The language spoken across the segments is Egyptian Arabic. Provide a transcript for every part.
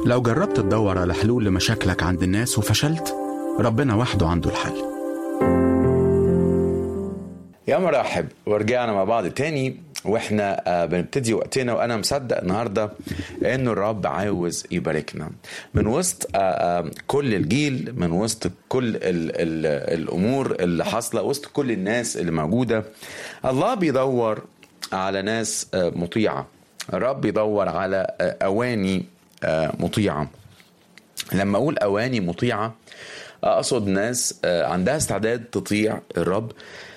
لو جربت تدور على حلول لمشاكلك عند الناس وفشلت ربنا وحده عنده الحل يا مرحب ورجعنا مع بعض تاني واحنا آه، بنبتدي وقتنا وانا مصدق النهارده انه الرب عاوز يباركنا من وسط آه، آه، كل الجيل من وسط كل ال ال الامور اللي حاصله وسط كل الناس اللي موجوده الله بيدور على ناس آه، مطيعه الرب بيدور على آه، اواني آه، مطيعه لما اقول اواني مطيعه اقصد ناس آه، عندها استعداد تطيع الرب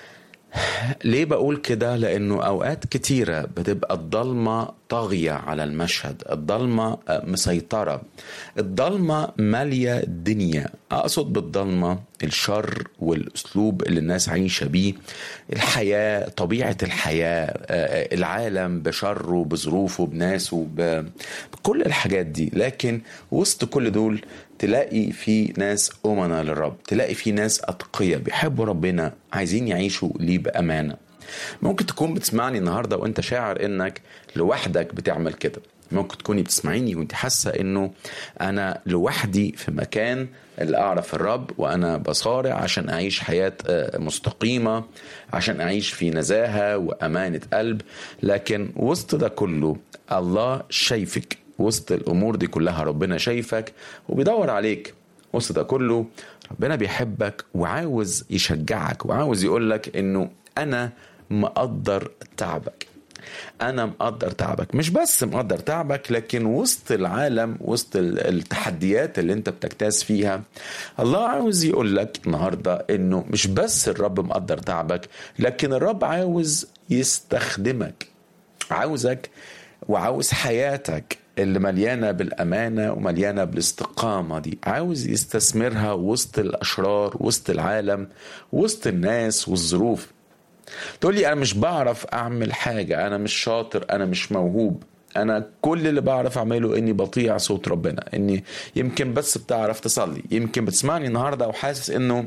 ليه بقول كده لانه اوقات كتيره بتبقى الضلمه طاغيه على المشهد الضلمه آه، مسيطره الضلمه ماليه الدنيا اقصد بالضلمه الشر والاسلوب اللي الناس عايشه بيه الحياه طبيعه الحياه آه، العالم بشره بظروفه بناسه ب- بكل الحاجات دي لكن وسط كل دول تلاقي في ناس أمنا للرب تلاقي في ناس أتقياء بيحبوا ربنا عايزين يعيشوا ليه بأمانة ممكن تكون بتسمعني النهاردة وانت شاعر انك لوحدك بتعمل كده ممكن تكوني بتسمعيني وانت حاسة انه انا لوحدي في مكان اللي اعرف الرب وانا بصارع عشان اعيش حياة آه، مستقيمة عشان اعيش في نزاهة وامانة قلب لكن وسط ده كله الله شايفك وسط الامور دي كلها ربنا شايفك وبيدور عليك وسط ده كله ربنا بيحبك وعاوز يشجعك وعاوز يقولك انه انا مقدر تعبك انا مقدر تعبك مش بس مقدر تعبك لكن وسط العالم وسط ال- التحديات اللي انت بتجتاز فيها الله عاوز يقول لك النهارده انه مش بس الرب مقدر تعبك لكن الرب عاوز يستخدمك عاوزك وعاوز حياتك اللي مليانه بالامانه ومليانه بالاستقامه دي عاوز يستثمرها وسط الاشرار وسط العالم وسط الناس والظروف تقول لي انا مش بعرف اعمل حاجه انا مش شاطر انا مش موهوب انا كل اللي بعرف اعمله اني بطيع صوت ربنا اني يمكن بس بتعرف تصلي يمكن بتسمعني النهارده وحاسس انه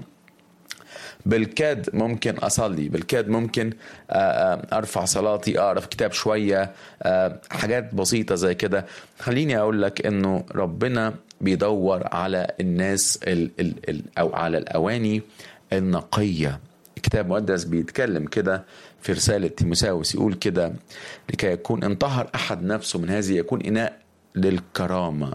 بالكاد ممكن اصلي بالكاد ممكن آه، آه، ارفع صلاتي اقرا في كتاب شويه آه، حاجات بسيطه زي كده خليني اقول لك انه ربنا بيدور على الناس ال ال ال او على الاواني النقيه الكتاب المقدس بيتكلم كده في رسالة تيموساوس يقول كده لكي يكون انطهر أحد نفسه من هذه يكون إناء للكرامة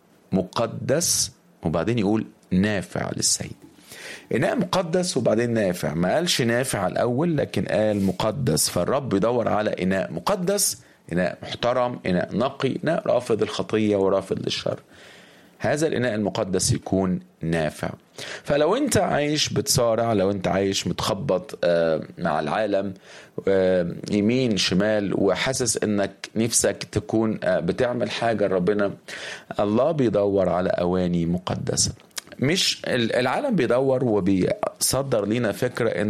مقدس وبعدين يقول نافع للسيد إناء مقدس وبعدين نافع ما قالش نافع الأول لكن قال مقدس فالرب يدور على إناء مقدس إناء محترم إناء نقي إناء رافض الخطية ورافض للشر هذا الإناء المقدس يكون نافع فلو أنت عايش بتصارع لو أنت عايش متخبط آه، مع العالم آه، يمين شمال وحاسس أنك نفسك تكون آه، بتعمل حاجة لربنا الله بيدور على أواني مقدسة مش العالم بيدور وبيصدر لينا فكرة ان